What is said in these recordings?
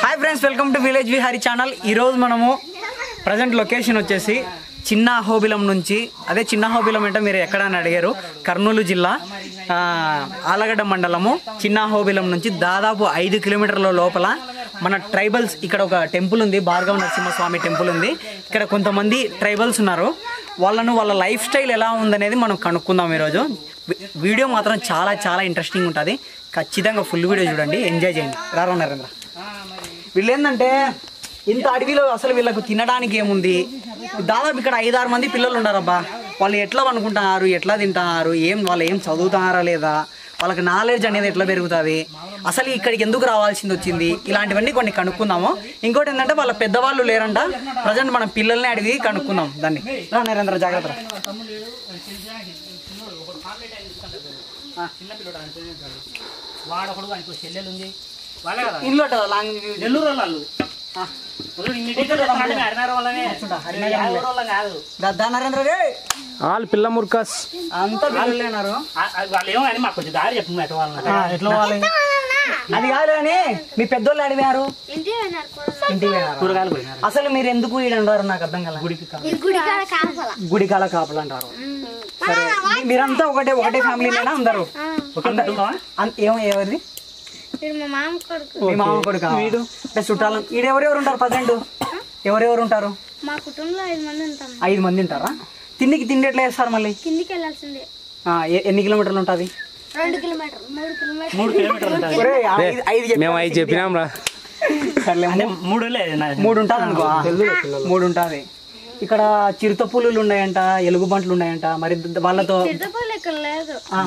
Hi friends welcome to village Vihari channel ఈరోజు మనము present location వచ్చేసి చిన్న హోబిలం నుంచి అదే చిన్న హోబిలం అంటే మీరు ఎక్కడ అని అడిగారు కర్నూలు జిల్లా ఆ, ఆలగడ్డ మండలము చిన్న హోబిలం నుంచి దాదాపు ఐదు కిలోమీటర్ల లోపల మన ట్రైబల్స్ ఇక్కడ ఒక టెంపుల్ ఉంది భార్గవ నరసింహస్వామి టెంపుల్ ఉంది ఇక్కడ కొంతమంది ట్రైబల్స్ ఉన్నారు వాళ్ళను వాళ్ళ లైఫ్ స్టైల్ ఎలా ఉందనేది మనం కనుక్కుందాం ఈరోజు వి- వీడియో మాత్రం చాలా చాలా ఇంట్రెస్టింగ్ ఉంటుంది ఖచ్చితంగా ఫుల్ వీడియో చూడండి ఎంజాయ్ చేయండి రారా నరేంద్ర వీళ్ళు ఏంటంటే ఇంత అడవిలో అసలు వీళ్ళకు తినడానికి ఏముంది దాదాపు ఇక్కడ ఐదారు మంది పిల్లలు ఉన్నారబ్బా వాళ్ళు ఎట్లా అనుకుంటున్నారు ఎట్లా తింటున్నారు ఏం వాళ్ళు ఏం చదువుతున్నారా లేదా వాళ్ళకి నాలెడ్జ్ అనేది ఎట్లా పెరుగుతుంది అసలు ఇక్కడికి ఎందుకు రావాల్సింది వచ్చింది ఇలాంటివన్నీ కొన్ని కనుక్కుందాము ఇంకోటి ఏంటంటే వాళ్ళ పెద్దవాళ్ళు లేరంట ప్రజెంట్ మనం పిల్లల్ని అడిగి కనుక్కుందాం దాన్ని రా నరేంద్ర జాగ్రత్త రా. వాడొకడు వానికి ఒక చెల్లెలు ఉంది వాళ్ళే కదా ఇంట్లో ఉంటుందా లాంగ్ వ్యూ? నెల్లూరు వాళ్ళు వదులు ఇన్ని టీచర్లు చెప్తున్నాడు మేము హరినార వాళ్ళమే యాభై వాళ్ళం కాదు దా- దా నరేంద్ర రే ఆల్ పిల్ల ముర్కస్ అంతా పిల్లలేనారు ఆ- ఆ వాళ్ళు ఏమో కానీ మాకు కొంచెం దారి చెప్పు ఎట్లా వాళ్ళని ఎట్లా పోవాలి అది కాదు కానీ మీ పెద్దోళ్ళు అడిగారు ఇంటికి పోయినారు కూరగాయలు పోయినారు అసలు మీరు ఎందుకు ఈడ ఉన్నారు నాకు అర్థం కదా గుడికాడ కాపల గుడికాల కాపలు అంటారు సరే మీ- మీరంతా ఒకటే ఒకటే ఫ్యామిలీనేనా అందరు ఒక కుటుంబమా? అన్- ఏం ఎవరిది వీడు మా మామ కొడుకు మీ మామ కొడుకు వీడు అంటే చుట్టాలు ఈడ ఎవరెవరు ఉంటారు ప్రజెంట్ ఎవరెవరు ఉంటారు మా కుటుంబంలో ఐదు మంది ఉంటాం ఐదు మంది ఉంటారా తిండికి తిండి ఎట్లా చేస్తారు మళ్ళీ కిందికి వెళ్ళాల్సిందే ఆ, ఎ- ఎన్ని కిలోమీటర్లు ఉంటుంది రెండు కిలోమీటర్ మూడు కిలోమీటర్ మూడు కిలోమీటర్లు ఉంటుంది ఒరేయ్, ఐదు ఐదు చెప్పు. మేము అవి చెప్పినాం రా సర్లే అంటే మూడు లేదు నా- మూడు ఉంటుంది అనుకో మూడు ఉంటుంది ఇక్కడ చిరుత పులులు ఉన్నాయంట ఎలుగుబంట్లు ఉన్నాయంట మరి ద- వాళ్ళతో చిరుతపల్లి ఇక్కడ లేదు ఆ.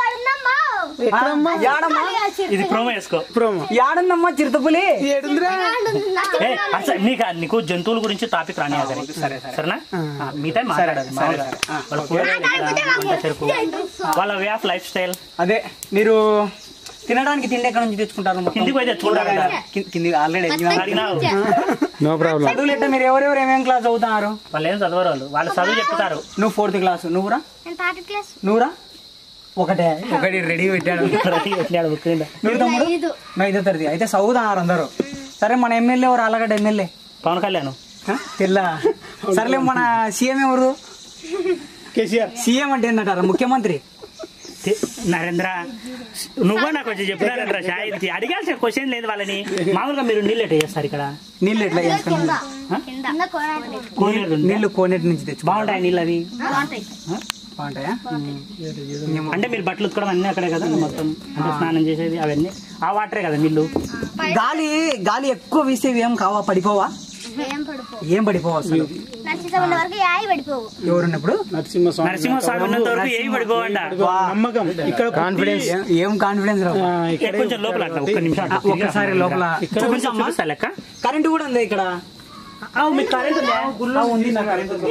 ఆ, యాడమ్మా ఇది ప్రోమో వేసుకో యాడుందమ్మా చిరుతపులి ఏ అసలు నీకు నీకు జంతువుల గురించి టాపిక్ రాని సరే సరేనా ఆ, మిగతా మాట్లాడాలి మామూలుగా. వాళ్ళ కూరగాయలు ఎట్లా, వంట చెరుకు వాళ్ళ వే ఆఫ్ లైఫ్ స్టైల్ అదే మీరు తినడానికి తిండి ఎక్కడ నుంచి తెచ్చుకుంటారు మొత్తం? కిందికి పోయి తెచ్చుకుంటారు కదా. కి- కింది ఆల్రెడీ అడిగినావు నో ప్రాబ్లం చదువులు ఎట్లా మీరు ఎవరెవరు ఏమేం క్లాస్ చదువుతున్నారు వాళ్ళు ఏం చదవరు వాళ్ళు వాళ్ళు చదువు చెప్తారు నువ్వు ఫోర్త్ క్లాస్ నువ్వురా నేను థర్డ్ క్లాస్ నువ్వురా ఒకటే ఒకటి రెడీ పెట్టాడు ప్రతి పెట్టినాడు బుక్ కింద. నువ్వు తమ్ముడు ఐదు నువ్వు ఐదో తరగతి అయితే చదువుతున్నారు అందరూ సరే మన ఎమ్మెల్యే ఎవరు ఆలగడ్డ ఎమ్మెల్యే పవన్ కళ్యాణ్ తెల్ల సర్లే మన సీఎం ఎవరు కేసీఆర్ సీఎం అంటే ఏంటంటారా ముఖ్యమంత్రి తి- నరేంద్ర నువ్వు నాకు వచ్చి చెప్పు నరేంద్ర షాయిల్కి అడిగాల్సిన క్వశ్చన్ లేదు వాళ్ళని మామూలుగా మీరు నీళ్ళు ఎట్లా చేస్తారు ఇక్కడ నీళ్ళు ఎట్లా చేసుకున్నారు కింద కోనాడు కోనేరు ఉంది. నీళ్ళు కోనేటి నుంచి తెచ్చు బాగుంటాయి నీళ్ళు అవి బాగుంటాయి బాగుంటాయా ఏమో. అంటే మీరు బట్టలు ఉతుకోవడం అన్నీ అక్కడే కదా మొత్తం అంటే స్నానం చేసేది అవన్నీ ఆ వాటరే కదా నీళ్ళు గాలి గాలి ఎక్కువ వీస్తే ఇవి ఏం కావా పడిపోవా ఏం పడిపో ఏం పడిపోవా అసలు నచ్చితమైన వరకు యాయి పడిపోవు ఎవరున్నప్పుడు నరసింహస్వామి ఉన్నంత వరకు ఏమి పడిపోవంట నమ్మకం ఇక్కడ కాన్ఫిడెన్స్ ఏ- ఏం కాన్ఫిడెన్స్ రా ఏ, కొంచెం లోపల అట్లా ఒక్క నిమిషం అట్లా తిరిగి ఒక్కసారి లోపల చూపించా చూపిస్తా లెక్క కరెంట్ కూడా ఉంది ఇక్కడ ఆ, మీకు కరెంట్ ఉందా ఆ, ఉంది నా కరెంట్ ఉంది.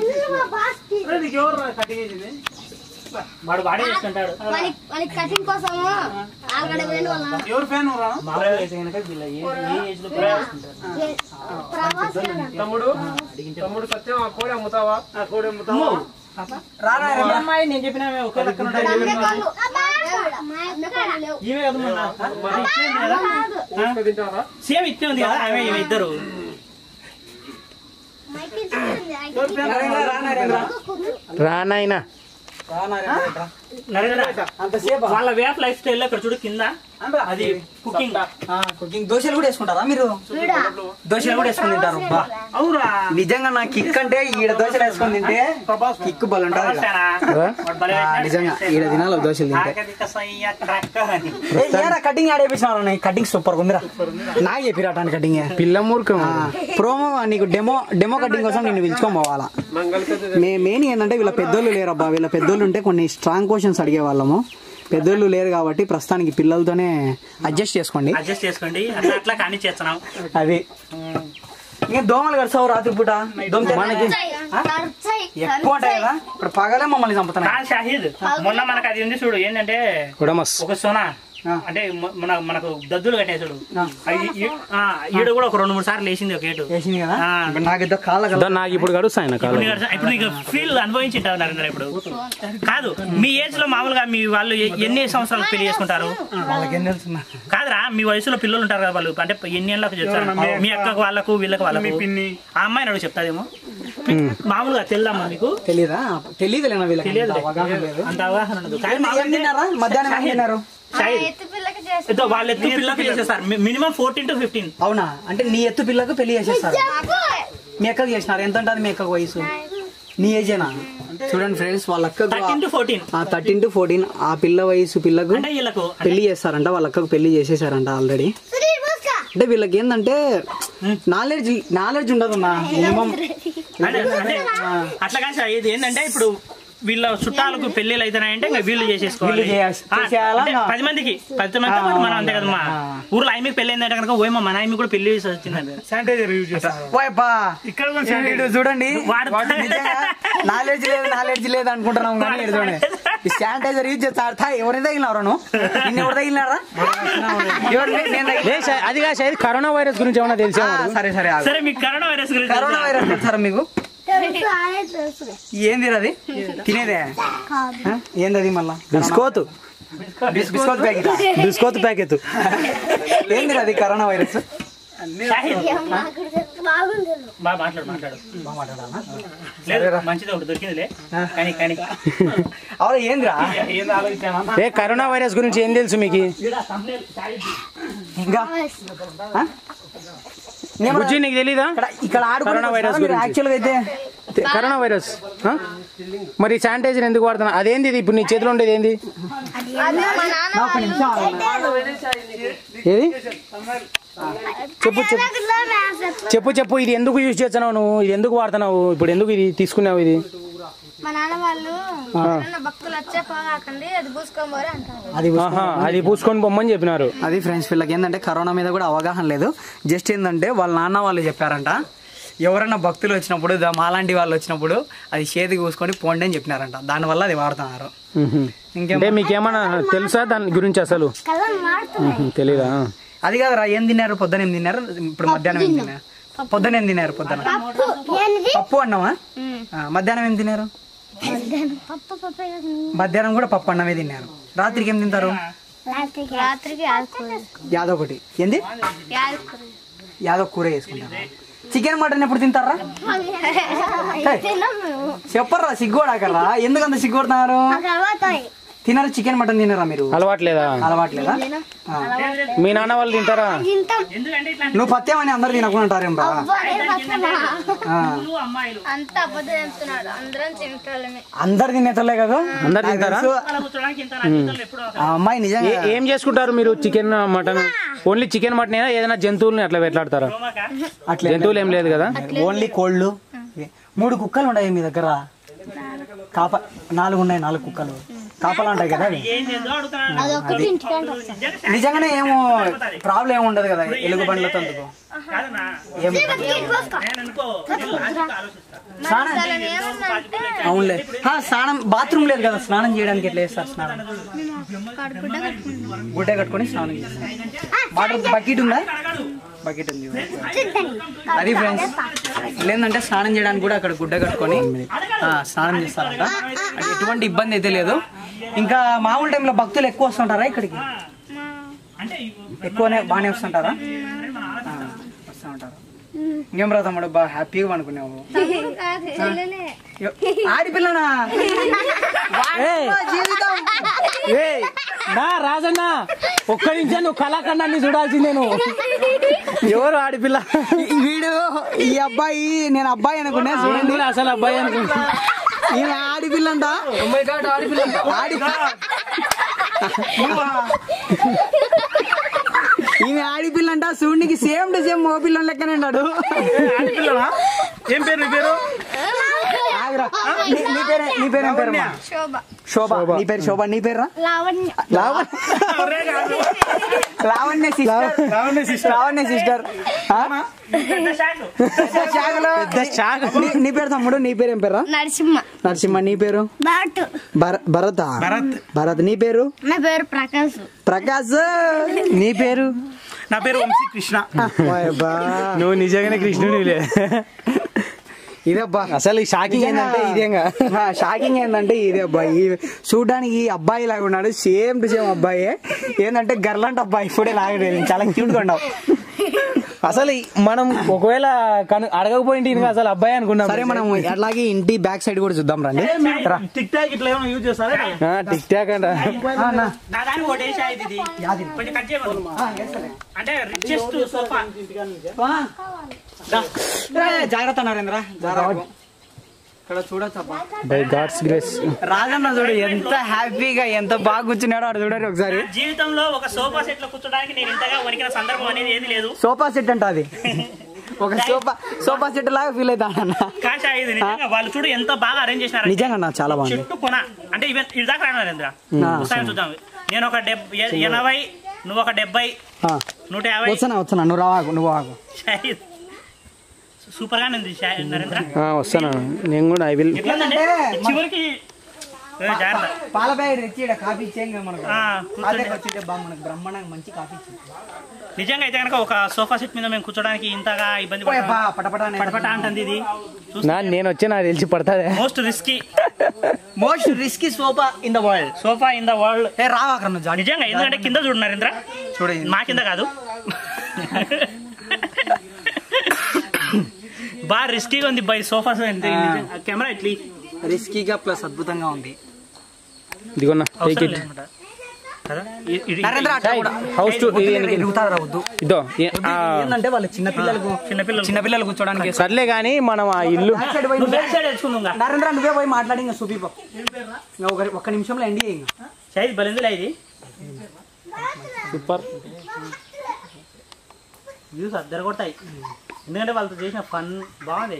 వాడు వాడే చేసుకుంటాడు వాళ్ళకి వాళ్ళకి కటింగ్ కోసం ఆల్గడ వేయండి వాళ్ళ మామూలుగా వేసే కనుక వీళ్ళ ఏ ఏ ఏజ్ లో కూడా చేసుకుంటారు రా రా, రా, రా. అమ్మాయి నేను చెప్పిన ఒకే లెక్కన ఉంటాయి. ఈమె కదా మొన్న. మరి ఇట్లే ఉంది కదా? ఆ? సేమ్ ఇట్లే ఉంది కదా ఆమె ఈమె ఇద్దరు నరేంద్ర, రా నరేంద్ర. రానాయనా రా నరేంద్ర, రా. నరేంద్ర అంతసేపు వాళ్ళ వే ఆఫ్ లైఫ్ స్టైల్ ఇక్కడ చూడు కింద అది కుకింగ్ కుకింగ్ దోశలు కూడా వేసుకుంటారా మీరు దోశలు కూడా వేసుకొని తింటారు బా. అవురా నిజంగా నా కిక్ అంటే ఈడ దోశలు వేసుకొని తింటే కిక్ బల్ ఉంటుంది ఇక. వాడు భలే ఆ, వేసినాడు. నిజంగా ఈడ తినాలి దోశలు తింటే ఆఖరికి సయ్య క్రాక్ అని. ఏ, ఏరా కటింగ్ ఆడేపించినారు కటింగ్ సూపర్ ఉందిరా నాకు చెప్పిరాటాను కటింగ్ పిల్ల మూర్ఖం ప్రోమో నీకు డెమో డెమో కటింగ్ కోసం నిన్ను పిలుచుకొని పోవాలా మే మెయిన్ ఏంటంటే వీళ్ళ పెద్దోళ్ళు లేరబ్బా వీళ్ళ పెద్దోళ్ళు ఉంటే కొన్ని స్ట్రాంగ్ క్వశ్చన్స్ అడిగే వాళ్ళము పెద్దోళ్ళు లేరు కాబట్టి ప్రస్తుతానికి పిల్లలతోనే అడ్జస్ట్ చేసుకోండి అడ్జస్ట్ చేసుకోండి అట్లా అట్లా కానీ చేస్తున్నాం అది ఇంకా దోమలు కడసావు రాత్రి పూట దోమ మనకి ఎక్కువ ఉంటాయి కదా ఇప్పుడు పగలే మమ్మల్ని చంపుతున్నాయి కాదు షాహిద్ మొన్న మనకు అది ఉంది చూడు ఏంటంటే ఉడమస్ ఒక సోనా అంటే మ- మన మనకు దద్దులు కట్టేసాడు ఈడ కూడా ఒక రెండు మూడు సార్లు లేచింది ఒక ఏటు వేసింది కదా ఆ. ఇప్పుడు నాకు ఇద్దరు కాళ్ళ కదా దా, నాకు ఇప్పుడు గడుస్తాయి నా ఇప్పుడు కాలం నీకు అర్థం- ఇప్పుడు నీకు ఫీల్ అనుభవించింటావు నరేంద్ర ఇప్పుడు కాదు మీ ఏజ్ లో మామూలుగా మీ వాళ్ళు ఎ- ఎన్ని సంవత్సరాలకు పెళ్లి చేసుకుంటారు వాళ్ళకేం తెలుసున్నా కాదురా మీ వయసులో పిల్లలు ఉంటారు కదా వాళ్ళు అంటే ఎన్ని ఏళ్ళకు చెప్తారు మీ అక్కకు వాళ్ళకు వీళ్ళకి వాళ్ళకు ఆ అమ్మాయిని అడుగు చెప్తాదేమో మామూలుగా తెల్దమ్మా మీకు తెలీదా తెలియదులేనా వీళ్ళకి తెలియదు అంత అవగాహన లేదు అంత అవగాహన ఉండదు కానీ ఏం- ఏం మామూలుగా తిన్నారా మధ్యాహ్నం ఏం తిన్నారు షాహిద్, ఎత్తు పిల్లకి చేసి ఏదో వాళ్ళు ఎత్తు పిల్లకి చేసేస్తారు మినిమం ఫోర్టీన్ టు ఫిఫ్టీన్ అవునా అంటే నీ ఎత్తు పిల్లకు పెళ్లి చేసేస్తారు మీ అక్కకి చేసినారు ఎంత ఉంటుంది మీ అక్కకు వయసు నీ ఏజేనా చూడండి ఫ్రెండ్స్ వాళ్ళ థర్టీన్ అక్కకు to fourteen thirteen to fourteen ఆ పిల్ల వయసు పిల్లకు అంటే వీళ్ళకు పెళ్లి చేస్తారంట వాళ్ళ అక్కకు పెళ్లి చేసేసారంట ఆల్రెడీ అంటే వీళ్ళకి ఏంటంటే నాలెడ్జ్ నాలెడ్జ్ ఉండదు నా మినిమం అంటే అంటే అట్లా కాదు సార్ ఇది ఏంటంటే ఇప్పుడు వీళ్ళ చుట్టాలకు పెళ్లిళ్ళు అవుతున్నాయంటే ఇంకా వీళ్ళు చేసేసుకోవాలి వీళ్ళు చేయాల్సి- ఆ, చేసేయాలా? అంటే పది మందికి పది మంది కాబట్టి మనం అంతే కదమ్మా ఊర్లో ఆమెకి పెళ్లి అయిందంటే కనుక ఓయమ్మ మన ఆమె కూడా పెళ్లి చేసి వచ్చిందండి శానిటైజర్ యూజ్ చేస్తారు ఓయప్పా ఇక్కడ కూడా వీడు చూడండి వాడు- నాలెడ్జ్ లేదు నాలెడ్జ్ లేదు అనుకుంటున్నాం కానీ ఈడు చూడండి ఈ శానిటైజర్ యూజ్ చేస్తా తా ఎవరిని తగిలినారు నువ్వు నిన్ను ఎవరు తగిలినారా ఎవరు నేను తగిలి- లే షా- అది కాదు షాహిద్ కరోనా వైరస్ గురించి ఏమన్నా తెలిసా ఆ, సరే సరే ఆగు. సరే మీకు కరోనా వైరస్ గురించి కరోనా వైరస్ తెలుసారా మీకు తెలుసు అదే తెలుసు ఏంది అది తినేదే ఆ? ఏంది అది మళ్ళా బిస్కోత్ బిస్- బిస్కోత్ ప్యాకెట్ బిస్కోత్ ప్యాకెట్ ఏంది అది కరోనా వైరస్ షాహిద్, బాగుంది బాగా మాట్లాడు మాట్లాడు లేదు మంచిది ఒకటి దొరికిందిలే కానీ కానీ అవును ఏందిరా ఏంది ఆలోచించామా ఏ కరోనా వైరస్ గురించి ఏం తెలుసు మీకు ఇంకా ఆ? నేను బుజ్జి నీకు తెలీదా ఇక్కడ ఇక్కడ కరోనా వైరస్ ఆడుకుని గురించి. యాక్చువల్గా అయితే తె- కరోనా వైరస్ ఆ? మరి శానిటైజర్ ఎందుకు వాడుతున్నా అదేంది ఇది ఇప్పుడు నీ చేతిలో ఉండేది ఏంది అది మా నాన్న ఒక నిమిషం ఆగు. ఏది చెప్పు చెప్పు వాళ్ళు చెప్పు చెప్పు ఇది ఎందుకు యూజ్ చేస్తున్నావు నువ్వు ఇది ఎందుకు వాడుతున్నావు ఇప్పుడు ఎందుకు ఇది తీసుకున్నావు ఇది మా నాన్న వాళ్ళు ఎవరన్నా భక్తులు వచ్చే పోగాకండి అది పూసుకొని పోరే అంటారు అది ఆహా అది పూసుకొని పొమ్మని చెప్పినారు అది ఫ్రెండ్స్ వీళ్ళకి ఏంటంటే కరోనా మీద కూడా అవగాహన లేదు జస్ట్ ఏంటంటే వాళ్ళ నాన్న వాళ్ళు చెప్పారంట ఎవరైనా భక్తులు వచ్చినప్పుడు ద- మాలాంటి వాళ్ళు వచ్చినప్పుడు అది చేతికి పూసుకొని పోండి అని చెప్పినారంట దానివల్ల అది వాడుతున్నారు మ్హూ. ఇంకేం అంటే మీకేమన్నా తెలుసా దాని గురించి అసలు కళ్ళని మారుతున్నాయి మ్హూ, తెలీదా అది కాదురా ఏం తిన్నారు పొద్దున ఏం తిన్నారు ఇప్పుడు మధ్యాహ్నం ఏం తిన్నారు పొద్దున ఏం తిన్నారు పొద్దున పప్పు ఏంది పప్పు అన్నమా ఆ, మధ్యాహ్నం ఏం తిన్నారు పప్పు పప్పు మధ్యాహ్నం కూడా పప్పు అన్నమే తిన్నారు రాత్రికి ఏం తింటారు రాత్రికి రాత్రికి యాదకూర యాదో ఒకటి ఏంది యాదకూర యాదో కూర వేసుకుంటారు చికెన్ మటన్ ఎప్పుడు తింటారా తిన్నాం మేము చెప్పర్రా సిగ్గుపడాకర్రా ఎందుకంత సిగ్గుపడుతున్నారు మాకు అలవాటు తినరా చికెన్ మటన్ తినరా మీరు అలవాట్లేదా అలవాట్లేదా ఆ. మీ నాన్న వాళ్ళు తింటారా తింటాం ఎందుకంటే ఇట్లా నువ్వు పత్యమని అందరు తినకుండా అంటారేం రా అబ్బాయి పక్కన ఆ. అమ్మాయిలు అంత అబద్ధం చెప్తున్నాడు అందరం తింటామే అందరు తినేతలే కదా అందరు నాకు తింటారా తెలుసు. అలా కూర్చోడానికి ఇంత నా జీవితంలో ఎప్పుడూ ఒక- ఆ అమ్మాయి నిజంగా ఏ- ఏం చేసుకుంటారు మీరు chicken mutton only chicken mutton అయినా ఏదైనా జంతువుల్ని అట్లా వెట్లాడతారా రోమాకా? అట్లే జంతువులు ఏం లేదు కదా ఓన్లీ కోళ్ళు మూడు కుక్కలు ఉన్నాయి మీ దగ్గర కాప నాలుగు ఉన్నాయి నాలుగు కుక్కలు కాపలా ఉంటాయి కదా అవి ఏం చేద్దాం అడుగుతున్నాను అదొక్కటి ఇంటికంటే నిజంగా నిజంగానే ఏమో ప్రాబ్లం ఏమి ఉండదు కదా ఎలుగు బండ్లతో అందుకు కాదన్నా ఏం నేను అనుకో నేను లాజిక్ ఆలోచిస్తా స్నానం ఏమన్నా అంటే అవునులే ఆ, స్నానం బాత్రూమ్ లేదు కదా స్నానం చేయడానికి ఎట్లా చేస్తారు స్నానం కడుపుట కట్టుకుంటాం గుడ్డ కట్టుకొని స్నానం చేస్తారు వాటర్ బకెట్ ఉందా బకెట్ ఉంది అది ఫ్రెండ్స్ లేదంటే స్నానం చేయడానికి కూడా అక్కడ గుడ్డ కట్టుకొని ఆ, స్నానం చేస్తారంట అది ఎటువంటి ఇబ్బంది అయితే లేదు ఇంకా మామూలు టైంలో భక్తులు ఎక్కువ వస్తుంటారా ఇక్కడికి అంటే ఎక్కువనే బాగానే వస్తుంటారా ఆ, వస్తూ ఉంటారు ఇంకేం రా తమ్ముడు బాగా హ్యాపీగా అనుకున్నావు కాదు చెల్లెలే ఆడిపిల్లనా జీవితం ఏయ్, నా రాజన్న ఒక్క నిమిషం నువ్వు కళాఖండాన్ని చూడాల్సిందే నువ్వు ఎవరు ఆడపిల్ల ఈ వీడు ఈ అబ్బాయి నేను అబ్బాయి అనుకున్నా చూడండి చూడండి అసలు అబ్బాయి అనుకుంటా ఈమె ఆడిపిల్లంట ఆడి ఈమె ఆడిపిల్లంట సూర్యునికి సేమ్ టు సేమ్ మగ పిల్లని లెక్కనే ఉన్నాడు ఏం పేరు నీ పేరు ఆగురా. నీ- నీ పేరే నీ పేరేం పేరు అమ్మా? శోభ శోభ నీ పేరు శోభ నీ పేరు Lavanya Lavanya sister Lavanya sister Lavanya sister పెద్ద షాకు. నీ పేరు తమ్ముడు నీ పేరు ఏం పేరు నరసింహ నరసింహ నీ పేరు బాటు భర- భరత భరత్ భరత్ నీ పేరు నా పేరు ప్రకాష్ ప్రకాష్ నీ పేరు నా పేరు వంశీ కృష్ణ వాయబ్బా. నువ్వు నిజంగానే కృష్ణుడిలే ఇదబ్బా అసలు షాకింగ్ ఏంటంటే ఇదేగా షాకింగ్ ఏంటంటే ఇదే అబ్బాయి ఈ చూడడానికి ఈ అబ్బాయి లాగా ఉన్నాడు సేమ్ టు సేమ్ అబ్బాయి ఏంటంటే గర్లంట అబ్బాయి ఇప్పుడే లాగలేదు చాలా క్యూట్ గా ఉన్నావు అసలు ఈ- మనం ఒకవేళ కను అడగకపోయింది ఇంకా అసలు అబ్బాయి అనుకున్నాం సరే మనం అట్లాగే ఇంటి బ్యాక్ సైడ్ కూడా చూద్దాం రండి రా. టిక్ టాక్ ఇట్లా ఏమైనా యూజ్ చేస్తారా టిక్ టాక్ అంట ఆ, అన్న. నా దానికి ఒకటి వేసా ఇది కొంచెం కట్ చేయమను అంటే రిచెస్ట్ సోఫా ఏ, జాగ్రత్త నరేంద్ర జాగ్రత్త ఇక్కడ చూడొచ్చు అబ్బా బై గాడ్స్ గ్రేస్ రాజన్న చూడు ఎంత హ్యాపీగా ఎంత బాగా కూర్చున్నాడో అక్కడ చూడండి ఒకసారి జీవితంలో ఒక సోఫా సెట్ లో కూర్చోడానికి నేను ఇంతగా వణికిన సందర్భం అనేది ఏది లేదు సోఫా సెట్ అంట అది ఒక సోఫా సోఫా సెట్ లాగా ఫీల్ అవుతాడన్న కాశా ఇది నిజంగా వాళ్ళు చూడు ఎంత బాగా అరేంజ్ చేసినారు నిజంగా అన్న చాలా బాగుంది చెట్టు కొన అంటే ఈవెన్ ఇది దాకా రాను నరేంద్ర ఆ. ఒకసారి చూద్దాం నేను ఒక డెబ్బై ఎనభై నువ్వు ఒక డెబ్బై ఆ, నూట యాభై వస్తున్నా వస్తున్నా నువ్వు రావాకు నువ్వు ఆగు షాహిద్ సూపర్ గానే ఉంది షా- నరేంద్ర వస్తాను నేను కూడా ఐ విల్ ఎట్లుందంటే చివరికి ఏ, జాగ్రత్త పాల ప్యాకెట్ తెచ్చి ఈడ కాఫీ ఇచ్చేయం కదా మనకు ఆ, అదే కూర్చోండి. వచ్చింటే బాగా మనకు బ్రహ్మాండంగా మంచి కాఫీ ఇచ్చింది నిజంగా అయితే కనుక ఒక సోఫా సెట్ మీద మేము కూర్చోడానికి ఇంతగా ఇబ్బంది ఓయ్ బా, పటపట అనేది. పటపట అంటుంది ఇది నా నేను వచ్చి నాకు తెలిసి పడుతుంది most risky most risky sofa in the world sofa in the world ఏ రావా అక్కడ నువ్వు జాడి నిజంగా ఎందుకంటే కింద చూడు నరేంద్ర చూడు మా కింద కాదు బాగా రిస్కీగా ఉంది బై సోఫా కెమెరా ఇట్లీ రిస్కీగా ప్లస్ అద్భుతంగా ఉంది ఇదిగోన్నా టేక్ అవసరం ఇట్ లేదన్నమాట. కదా? ఇ- ఇది- నరేంద్ర అట్లా కూడా. హౌస్ టు ఇరుగుతారా వద్దు ఇదో ఏ- ఆ, ఏంటంటే వాళ్ళు చిన్న పిల్లలకు చిన్నపిల్లలు చిన్న పిల్లలు కూర్చోడానికి సర్లే కానీ మనం ఆ ఇల్లు బ్యాక్ సైడ్ పోయి నువ్వు బ్యాక్ సైడ్ తెచ్చుకుందాం ఇంకా. నరేంద్ర నువ్వే పోయి మాట్లాడి ఇంకా చూపి పో. ఇంకా ఒక ఒక్క నిమిషంలో ఎండి చేయి ఇంకా షాహిద్ బలిందిలే ఇది సూపర్ వ్యూస్ అద్దరు కొట్టాయి ఎందుకంటే వాళ్ళతో చేసిన ఫన్ బాగుంది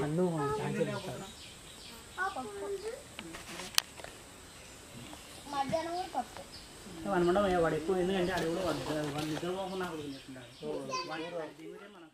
అనుకుంటాం వాడు ఎక్కువ ఎందుకంటే అది కూడా వాడు నిద్రపోకుండా కూడా చేస్తుంటాడు. సో వాడు దీని మీదే మనం